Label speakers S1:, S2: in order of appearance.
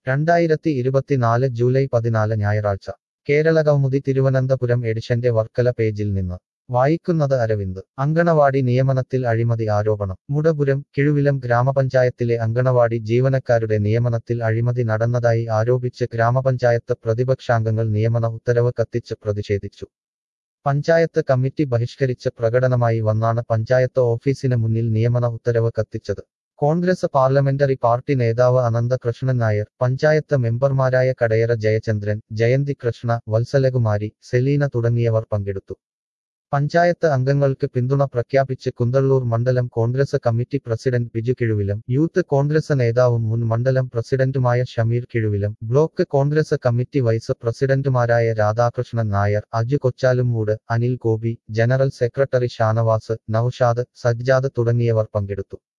S1: രണ്ടായിരത്തി ഇരുപത്തിനാല് ജൂലൈ പതിനാല് ഞായറാഴ്ച കേരള കൗമുദി തിരുവനന്തപുരം എഡിഷന്റെ വർക്കല പേജിൽ നിന്ന് വായിക്കുന്നത് അരവിന്ദ് അങ്കണവാടി നിയമനത്തിൽ അഴിമതി ആരോപണം മുടപുരം കിഴുവിലം ഗ്രാമപഞ്ചായത്തിലെ അങ്കണവാടി ജീവനക്കാരുടെ നിയമനത്തിൽ അഴിമതി നടന്നതായി ആരോപിച്ച് ഗ്രാമപഞ്ചായത്ത് പ്രതിപക്ഷാംഗങ്ങൾ നിയമന ഉത്തരവ് കത്തിച്ച് പ്രതിഷേധിച്ചു പഞ്ചായത്ത് കമ്മിറ്റി ബഹിഷ്കരിച്ച പ്രകടനമായി വന്നാണ് പഞ്ചായത്ത് ഓഫീസിന് മുന്നിൽ നിയമന ഉത്തരവ് കത്തിച്ചത് കോൺഗ്രസ് പാർലമെന്ററി പാർട്ടി നേതാവ് അനന്തകൃഷ്ണൻ നായർ പഞ്ചായത്ത് മെമ്പർമാരായ കടയറ ജയചന്ദ്രൻ ജയന്തി കൃഷ്ണ വത്സലകുമാരി സെലീന തുടങ്ങിയവർ പങ്കെടുത്തു പഞ്ചായത്ത് അംഗങ്ങൾക്ക് പിന്തുണ പ്രഖ്യാപിച്ച് കുന്തള്ളൂർ മണ്ഡലം Congress committee president Biju Kizhuvilam youth Congress നേതാവും മുൻ മണ്ഡലം പ്രസിഡന്റുമായ Shameer Kizhuvilam block Congress committee vice പ്രസിഡന്റുമാരായ രാധാകൃഷ്ണൻ നായർ അജു കൊച്ചാലുമൂട് അനിൽ ഗോപി ജനറൽ സെക്രട്ടറി ഷാനവാസ് നൌഷാദ് സജ്ജാദ് തുടങ്ങിയവർ പങ്കെടുത്തു